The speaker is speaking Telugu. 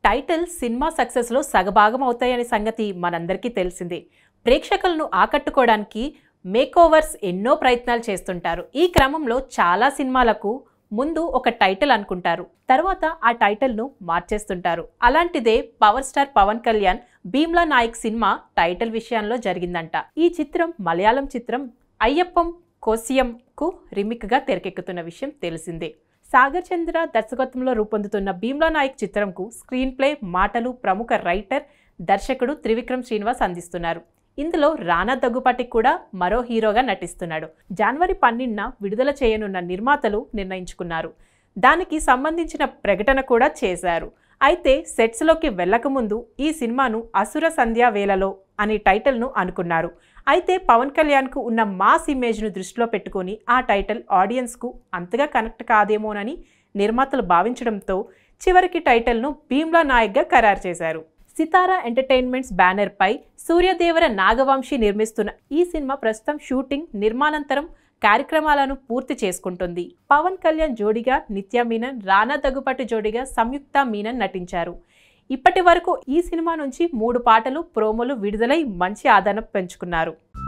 టైటిల్ సినిమా సక్సెస్లో సగభాగం అవుతాయనే సంగతి మనందరికీ తెలిసిందే ప్రేక్షకులను ఆకట్టుకోవడానికి మేకోవర్స్ ఎన్నో ప్రయత్నాలు చేస్తుంటారు ఈ క్రమంలో చాలా సినిమాలకు ముందు ఒక టైటిల్ అనుకుంటారు తర్వాత ఆ టైటిల్ను మార్చేస్తుంటారు అలాంటిదే power star Pawan Kalyan Bheemla Nayak cinema title విషయంలో జరిగిందంట ఈ చిత్రం మలయాళం చిత్రం అయ్యప్పం కోసియంకు రిమిక్గా తెరకెక్కుతున్న విషయం తెలిసిందే సాగర్ చంద్ర దర్శకత్వంలో రూపొందుతున్న భీమ్లా నాయక్ చిత్రంకు స్క్రీన్ ప్లే మాటలు ప్రముఖ రైటర్ దర్శకుడు త్రివిక్రమ్ శ్రీనివాస్ అందిస్తున్నారు ఇందులో రానా దగ్గుపాటికి కూడా మరో హీరోగా నటిస్తున్నాడు జనవరి పన్నెండున విడుదల చేయనున్న నిర్మాతలు నిర్ణయించుకున్నారు దానికి సంబంధించిన ప్రకటన కూడా చేశారు అయితే సెట్స్లోకి వెళ్ళకముందు ఈ సినిమాను అసుర సంధ్యా వేళలో అనే టైటిల్ను అనుకున్నారు అయితే పవన్ కళ్యాణ్కు ఉన్న మాస్ ఇమేజ్ను దృష్టిలో పెట్టుకొని ఆ టైటిల్ ఆడియన్స్కు అంతగా కనెక్ట్ కాదేమోనని నిర్మాతలు భావించడంతో చివరికి టైటిల్ను భీమ్లా నాయక్గా ఖరారు చేశారు సితారా ఎంటర్టైన్మెంట్స్ బ్యానర్పై సూర్యదేవర నాగవంశి నిర్మిస్తున్న ఈ సినిమా ప్రస్తుతం షూటింగ్ నిర్మాణాంతరం కార్యక్రమాలను పూర్తి చేసుకుంటుంది పవన్ కళ్యాణ్ జోడిగా నిత్య మీనన్ రానా దగ్గుపాటి జోడిగా సంయుక్త మీనన్ నటించారు ఇప్పటి వరకు ఈ సినిమా నుంచి మూడు పాటలు ప్రోమోలు విడుదలై మంచి ఆదరణ పెంచుకున్నారు